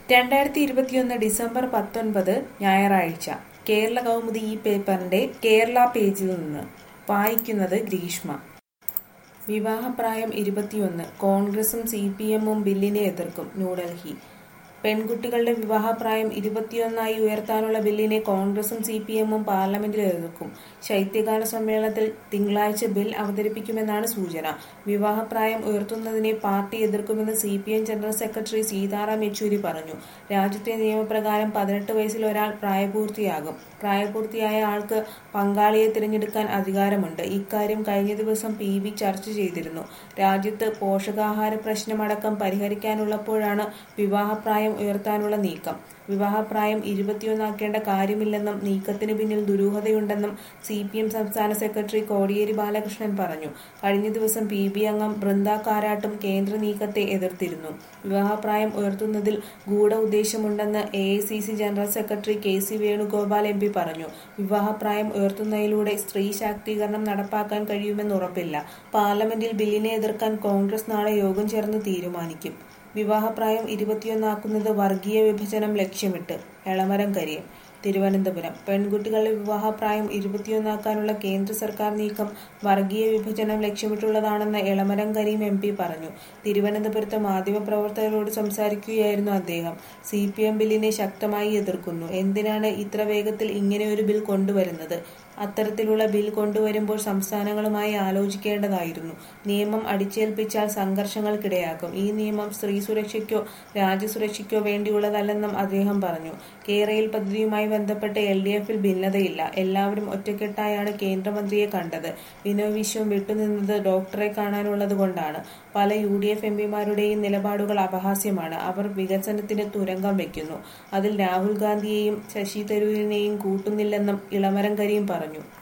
രണ്ടായിരത്തി ഇരുപത്തിയൊന്ന് ഡിസംബർ പത്തൊൻപത് ഞായറാഴ്ച കേരള കൗമുദി ഈ പേപ്പറിന്റെ കേരള പേജിൽ നിന്ന് വായിക്കുന്നത് ഗ്രീഷ്മ വിവാഹപ്രായം ഇരുപത്തിയൊന്ന് കോൺഗ്രസും സി പി എമ്മും ബില്ലിനെ എതിർക്കും ന്യൂഡൽഹി പെൺകുട്ടികളുടെ വിവാഹപ്രായം ഇരുപത്തിയൊന്നായി ഉയർത്താനുള്ള ബില്ലിനെ കോൺഗ്രസും സി പി എമ്മും പാർലമെന്റിൽ എതിർക്കും ശൈത്യകാല സമ്മേളനത്തിൽ തിങ്കളാഴ്ച ബിൽ അവതരിപ്പിക്കുമെന്നാണ് സൂചന വിവാഹപ്രായം ഉയർത്തുന്നതിനെ പാർട്ടി എതിർക്കുമെന്ന് C P M general secretary Sitaram Yechury പറഞ്ഞു രാജ്യത്തെ നിയമപ്രകാരം പതിനെട്ട് വയസ്സിൽ ഒരാൾ പ്രായപൂർത്തിയാകും പ്രായപൂർത്തിയായ ആൾക്ക് പങ്കാളിയെ തിരഞ്ഞെടുക്കാൻ അധികാരമുണ്ട് ഇക്കാര്യം കഴിഞ്ഞ ദിവസം പി ബി ചർച്ച ചെയ്തിരുന്നു രാജ്യത്ത് പോഷകാഹാര പ്രശ്നമടക്കം പരിഹരിക്കാനുള്ളപ്പോഴാണ് വിവാഹപ്രായം ഉയർത്താനുള്ള നീക്കം വിവാഹപ്രായം ഇരുപത്തിയൊന്നാക്കേണ്ട കാര്യമില്ലെന്നും നീക്കത്തിന് പിന്നിൽ ദുരൂഹതയുണ്ടെന്നും സി പി എം സംസ്ഥാന സെക്രട്ടറി കോടിയേരി ബാലകൃഷ്ണൻ പറഞ്ഞു കഴിഞ്ഞ ദിവസം പി ബി അംഗം ബൃന്ദ കാരാട്ടും കേന്ദ്ര നീക്കത്തെ എതിർത്തിരുന്നു വിവാഹപ്രായം ഉയർത്തുന്നതിൽ ഗൂഢ ഉദ്ദേശമുണ്ടെന്ന് A I C C general secretary K C Venugopal M P പറഞ്ഞു വിവാഹപ്രായം ഉയർത്തുന്നതിലൂടെ സ്ത്രീ ശാക്തീകരണം നടപ്പാക്കാൻ കഴിയുമെന്ന് ഉറപ്പില്ല പാർലമെന്റിൽ ബില്ലിനെ എതിർക്കാൻ കോൺഗ്രസ് നാളെ യോഗം ചേർന്ന് തീരുമാനിക്കും വിവാഹപ്രായം ഇരുപത്തിയൊന്നാക്കുന്നത് വർഗീയ വിഭജനം ലക്ഷ്യമിട്ട് എളമരം കരിയം തിരുവനന്തപുരം പെൺകുട്ടികളുടെ വിവാഹപ്രായം ഇരുപത്തിയൊന്നാക്കാനുള്ള കേന്ദ്ര സർക്കാർ നീക്കം വർഗീയ വിഭജനം ലക്ഷ്യമിട്ടുള്ളതാണെന്ന് എളമരം കരീം എം പി പറഞ്ഞു തിരുവനന്തപുരത്ത് മാധ്യമപ്രവർത്തകരോട് സംസാരിക്കുകയായിരുന്നു അദ്ദേഹം സി പി എം ബില്ലിനെ ശക്തമായി എതിർക്കുന്നു എന്തിനാണ് ഇത്ര വേഗത്തിൽ ഇങ്ങനെയൊരു ബിൽ കൊണ്ടുവരുന്നത് അത്തരത്തിലുള്ള ബിൽ കൊണ്ടുവരുമ്പോൾ സംസ്ഥാനങ്ങളുമായി ആലോചിക്കേണ്ടതായിരുന്നു നിയമം അടിച്ചേൽപ്പിച്ചാൽ സംഘർഷങ്ങൾക്കിടയാക്കും ഈ നിയമം സ്ത്രീ സുരക്ഷയ്ക്കോ രാജ്യസുരക്ഷയ്ക്കോ വേണ്ടിയുള്ളതല്ലെന്നും അദ്ദേഹം പറഞ്ഞു കേരയിൽ പദ്ധതിയുമായി ബന്ധപ്പെട്ട് എൽ ഡി എഫിൽ ഭിന്നതയില്ല എല്ലാവരും ഒറ്റക്കെട്ടായാണ് കേന്ദ്രമന്ത്രിയെ കണ്ടത് ബിനോയ് വിശ്വം വിട്ടുനിന്നത് ഡോക്ടറെ കാണാനുള്ളത് കൊണ്ടാണ് പല യു ഡി എഫ് എംപിമാരുടെയും നിലപാടുകൾ അപഹാസ്യമാണ് അവർ വികസനത്തിന് തുരങ്കം വെക്കുന്നു അതിൽ രാഹുൽ ഗാന്ധിയെയും ശശി തരൂരിനെയും കൂട്ടുന്നില്ലെന്നും ഇളമരം കരീം പറഞ്ഞു